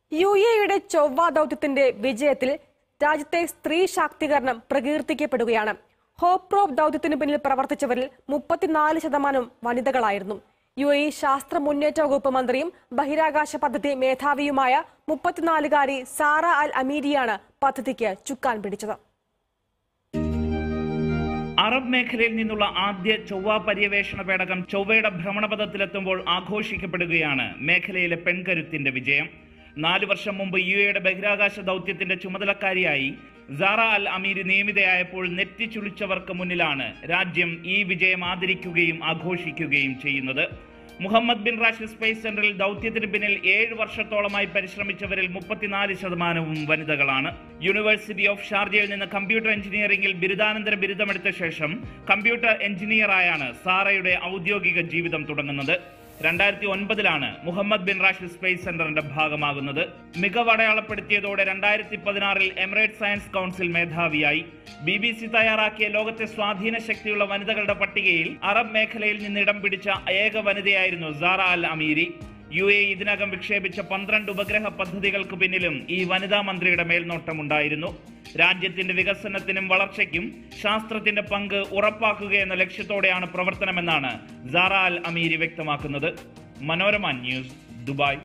U എയുടെ ചൊവ്വ ദൗത്യത്തിന്റെ വിജയത്തിൽ രാജ്യത്തെ സ്ത്രീ ശാക്തീകരണം പ്രകീർത്തിക്കപ്പെടുകയാണ് ഹോപ്രോബ് ദൗത്യത്തിന് പിന്നിൽ പ്രവർത്തിച്ചവരിൽ മുപ്പത്തിനാല് ശതമാനം വനിതകളായിരുന്നു യു എ ശാസ്ത്ര മുന്നേറ്റ വകുപ്പ് മന്ത്രിയും ബഹിരാകാശ പദ്ധതി മേധാവിയുമായ മുപ്പത്തിനാലുകാരി സാറ അൽ അമീരിയാണ് പദ്ധതിക്ക് ചുക്കാൻ പിടിച്ചത് അറബ് മേഖലയിൽ നിന്നുള്ള ആദ്യ ചൊവ്വ പര്യവേഷണ പേടകം ചൊവ്വയുടെ ഭ്രമണപഥത്തിലെത്തുമ്പോൾ ആഘോഷിക്കപ്പെടുകയാണ് മേഖലയിലെ പെൺകരുത്തിന്റെ വിജയം നാലു വർഷം മുമ്പ് യു എയുടെ ബഹിരാകാശ ദൗത്യത്തിന്റെ ചുമതലക്കാരിയായി സാറ അൽ അമീർ നിയമിതയായപ്പോൾ നെറ്റിച്ചുളിച്ചവർക്ക് മുന്നിലാണ് രാജ്യം ഈ വിജയം ആദരിക്കുകയും ആഘോഷിക്കുകയും ചെയ്യുന്നത് മുഹമ്മദ് ബിൻ റാഷിദ് സ്പേസ് സെന്ററിൽ ദൗത്യത്തിന് പിന്നിൽ ഏഴ് വർഷത്തോളമായി പരിശ്രമിച്ചവരിൽ മുപ്പത്തിനാല് ശതമാനവും വനിതകളാണ് യൂണിവേഴ്സിറ്റി ഓഫ് ഷാർജയിൽ നിന്ന് കമ്പ്യൂട്ടർ എഞ്ചിനീയറിംഗിൽ ബിരുദാനന്തര ബിരുദമെടുത്ത ശേഷം കമ്പ്യൂട്ടർ എഞ്ചിനീയറായാണ് സാറയുടെ ഔദ്യോഗിക ജീവിതം തുടങ്ങുന്നത് രണ്ടായിരത്തി ഒൻപതിലാണ് മുഹമ്മദ് ബിൻ റാഷിദ് സ്പേസ് സെന്ററിന്റെ ഭാഗമാകുന്നത് മികവ് അടയാളപ്പെടുത്തിയതോടെ രണ്ടായിരത്തി പതിനാറിൽ എമിറേറ്റ് സയൻസ് കൗൺസിൽ മേധാവിയായി ബി ബി സി തയ്യാറാക്കിയ ലോകത്തെ സ്വാധീന ശക്തിയുള്ള വനിതകളുടെ പട്ടികയിൽ അറബ് മേഖലയിൽ നിന്ന് ഇടം പിടിച്ച ഏക വനിതയായിരുന്നു Sarah Al Amiri U A ഇതിനകം വിക്ഷേപിച്ച പന്ത്രണ്ട് ഉപഗ്രഹ പദ്ധതികൾക്ക് പിന്നിലും ഈ വനിതാ മന്ത്രിയുടെ മേൽനോട്ടമുണ്ടായിരുന്നു രാജ്യത്തിന്റെ വികസനത്തിനും വളർച്ചയ്ക്കും ശാസ്ത്രത്തിന്റെ പങ്ക് ഉറപ്പാക്കുകയെന്ന ലക്ഷ്യത്തോടെയാണ് പ്രവർത്തനമെന്നാണ് സാറ അൽ അമീരി വ്യക്തമാക്കുന്നത് മനോരമ ന്യൂസ് ദുബായ്